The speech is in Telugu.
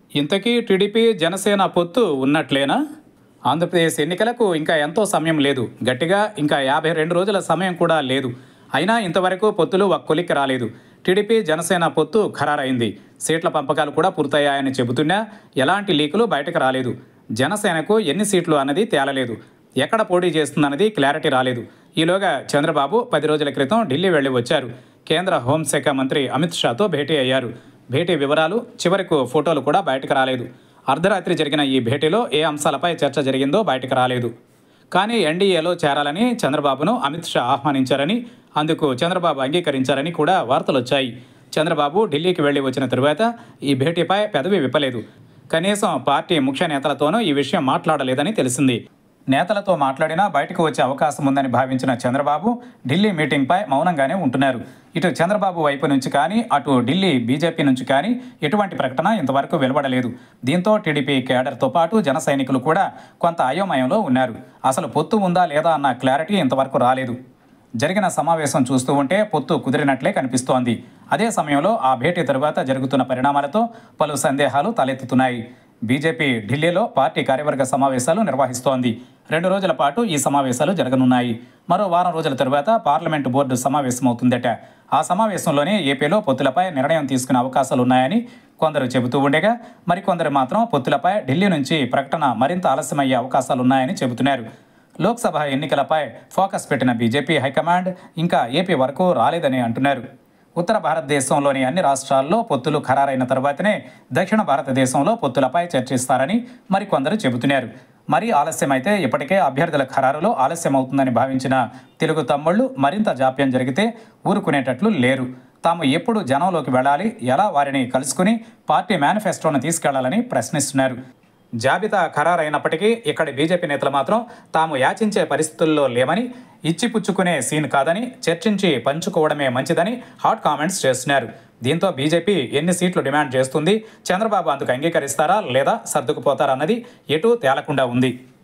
ఇంతకీ టీడీపీ జనసేన పొత్తు ఉన్నట్లేనా ఆంధ్రప్రదేశ్ ఎన్నికలకు ఇంకా ఎంతో సమయం లేదు గట్టిగా ఇంకా యాభై రెండు రోజుల సమయం కూడా లేదు అయినా ఇంతవరకు పొత్తులు ఒక కొలిక్కి రాలేదు టీడీపీ జనసేన పొత్తు ఖరారైంది సీట్ల పంపకాలు కూడా పూర్తయ్యాయని చెబుతున్నా ఎలాంటి లీకులు బయటకు రాలేదు జనసేనకు ఎన్ని సీట్లు అన్నది తేలలేదు ఎక్కడ పోటీ చేస్తుందన్నది క్లారిటీ రాలేదు ఈలోగా చంద్రబాబు పది రోజుల క్రితం ఢిల్లీ వెళ్లి వచ్చారు కేంద్ర హోంశాఖ మంత్రి అమిత్ షాతో భేటీ అయ్యారు భేటీ వివరాలు చివరకు ఫోటోలు కూడా బయటకు రాలేదు అర్ధరాత్రి జరిగిన ఈ భేటీలో ఏ అంశాలపై చర్చ జరిగిందో బయటకు రాలేదు కానీ ఎన్డీఏలో చేరాలని చంద్రబాబును అమిత్ షా ఆహ్వానించారని అందుకు చంద్రబాబు అంగీకరించారని కూడా వార్తలు వచ్చాయి చంద్రబాబు ఢిల్లీకి వెళ్లి వచ్చిన తరువాత ఈ భేటీపై పెదవి విప్పలేదు కనీసం పార్టీ ముఖ్య నేతలతోనూ ఈ విషయం మాట్లాడలేదని తెలిసింది నేతలతో మాట్లాడినా బయటకు వచ్చే అవకాశం ఉందని భావించిన చంద్రబాబు ఢిల్లీ మీటింగ్పై మౌనంగానే ఉంటున్నారు ఇటు చంద్రబాబు వైపు నుంచి కానీ అటు ఢిల్లీ బీజేపీ నుంచి కానీ ఎటువంటి ప్రకటన ఇంతవరకు వెలువడలేదు దీంతో టీడీపీ కేడర్తో పాటు జన సైనికులు కూడా కొంత అయోమయంలో ఉన్నారు అసలు పొత్తు ఉందా లేదా అన్న క్లారిటీ ఇంతవరకు రాలేదు జరిగిన సమావేశం చూస్తూ ఉంటే పొత్తు కుదిరినట్లే కనిపిస్తోంది అదే సమయంలో ఆ భేటీ తరువాత జరుగుతున్న పరిణామాలతో పలు సందేహాలు తలెత్తుతున్నాయి బీజేపీ ఢిల్లీలో పార్టీ కార్యవర్గ సమావేశాలు నిర్వహిస్తోంది రెండు రోజుల పాటు ఈ సమావేశాలు జరగనున్నాయి మరో వారం రోజుల తరువాత పార్లమెంటు బోర్డు సమావేశమవుతుందట ఆ సమావేశంలోనే ఏపీలో పొత్తులపై నిర్ణయం తీసుకునే అవకాశాలున్నాయని కొందరు చెబుతూ ఉండగా మరికొందరు మాత్రం పొత్తులపై ఢిల్లీ నుంచి ప్రకటన మరింత ఆలస్యమయ్యే అవకాశాలున్నాయని చెబుతున్నారు లోక్సభ ఎన్నికలపై ఫోకస్ పెట్టిన బీజేపీ హైకమాండ్ ఇంకా ఏపీ వరకు రాలేదని అంటున్నారు ఉత్తర భారతదేశంలోని అన్ని రాష్ట్రాల్లో పొత్తులు ఖరారైన తర్వాతనే దక్షిణ భారతదేశంలో పొత్తులపై చర్చిస్తారని మరికొందరు చెబుతున్నారు మరీ ఆలస్యమైతే ఇప్పటికే అభ్యర్థుల ఖరారులో ఆలస్యమవుతుందని భావించిన తెలుగు తమ్ముళ్ళు మరింత జాప్యం జరిగితే ఊరుకునేటట్లు లేరు తాము ఎప్పుడు జనంలోకి వెళ్ళాలి ఎలా వారిని కలుసుకుని పార్టీ మేనిఫెస్టోను తీసుకెళ్లాలని ప్రశ్నిస్తున్నారు జాబితా ఖరారైనప్పటికీ ఇక్కడి బీజేపీ నేతలు మాత్రం తాము యాచించే పరిస్థితుల్లో లేమని ఇచ్చిపుచ్చుకునే సీన్ కాదని చర్చించి పంచుకోవడమే మంచిదని హాట్ కామెంట్స్ చేస్తున్నారు దీంతో బీజేపీ ఎన్ని సీట్లు డిమాండ్ చేస్తుంది చంద్రబాబు అందుకు అంగీకరిస్తారా లేదా సర్దుకుపోతారా అన్నది ఎటూ తేలకుండా ఉంది